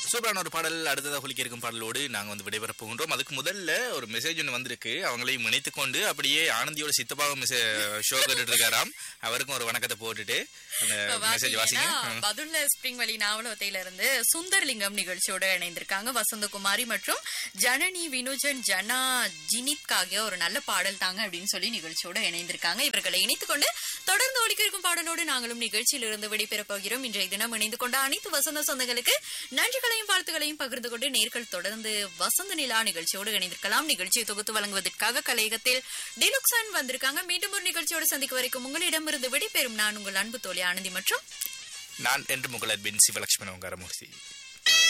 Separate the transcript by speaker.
Speaker 1: சூப்பரான ஒரு பாடல் அடுத்ததாக ஒலிக்க இருக்கும் பாடலோடு நாங்க வந்து விடைபெற போகின்றோம் அதுக்கு முதல்ல ஒரு மெசேஜ் ஒன்று வந்திருக்கு அவங்களையும் இணைத்து கொண்டு அப்படியே ஆனந்தியோட சித்தப்பாவும் ஷோ கேட்டுட்டு இருக்காராம் அவருக்கும் ஒரு வணக்கத்தை போட்டுட்டு அந்த மெசேஜ் வாசிங்க
Speaker 2: பாத்தீங்கன்னா, பதுல்ல ஸ்பிரிங் வழி நாவலோத்தையில இருந்து சுந்தர்லிங்கம் நிகழ்ச்சியோட இணைந்திருக்காங்க வசந்தகுமாரி மற்றும் ஜனனி வினுஜன் ஜனா ஜினித் ஆகிய ஒரு நல்ல பாடல் தாங்க அப்படின்னு சொல்லி நிகழ்ச்சியோட இணைந்திருக்காங்க இவர்களை இணைத்துக் கொண்டு தொடர்ந்து ஒலிக்க இருக்கும் பாடலோடு நாங்களும் நிகழ்ச்சியில் இருந்து விடைபெறப் போகிறோம் இன்றைய தினம் இணைந்து கொண்ட அனைத்து வசந்த சொந்தங்களுக்கு நன்றிகளையும் வாழ்த்துக்களையும் பகிர்ந்து கொண்டு நேர்கள் தொடர்ந்து வசந்த நிலா நிகழ்ச்சியோடு இணைந்திருக்கலாம் நிகழ்ச்சியை தொகுத்து வழங்குவதற்காக கலையகத்தில் டிலுக்ஸன் வந்திருக்காங்க மீண்டும் ஒரு நிகழ்ச்சியோடு சந்திக்க வரைக்கும் உங்களிடமிருந்து விடைபெறும் நான் உங்கள் அன்பு தோழி ஆனந்தி மற்றும்
Speaker 1: நான் என்று முகலர் பின் சிவலட்சுமணன் கரமூர்த்தி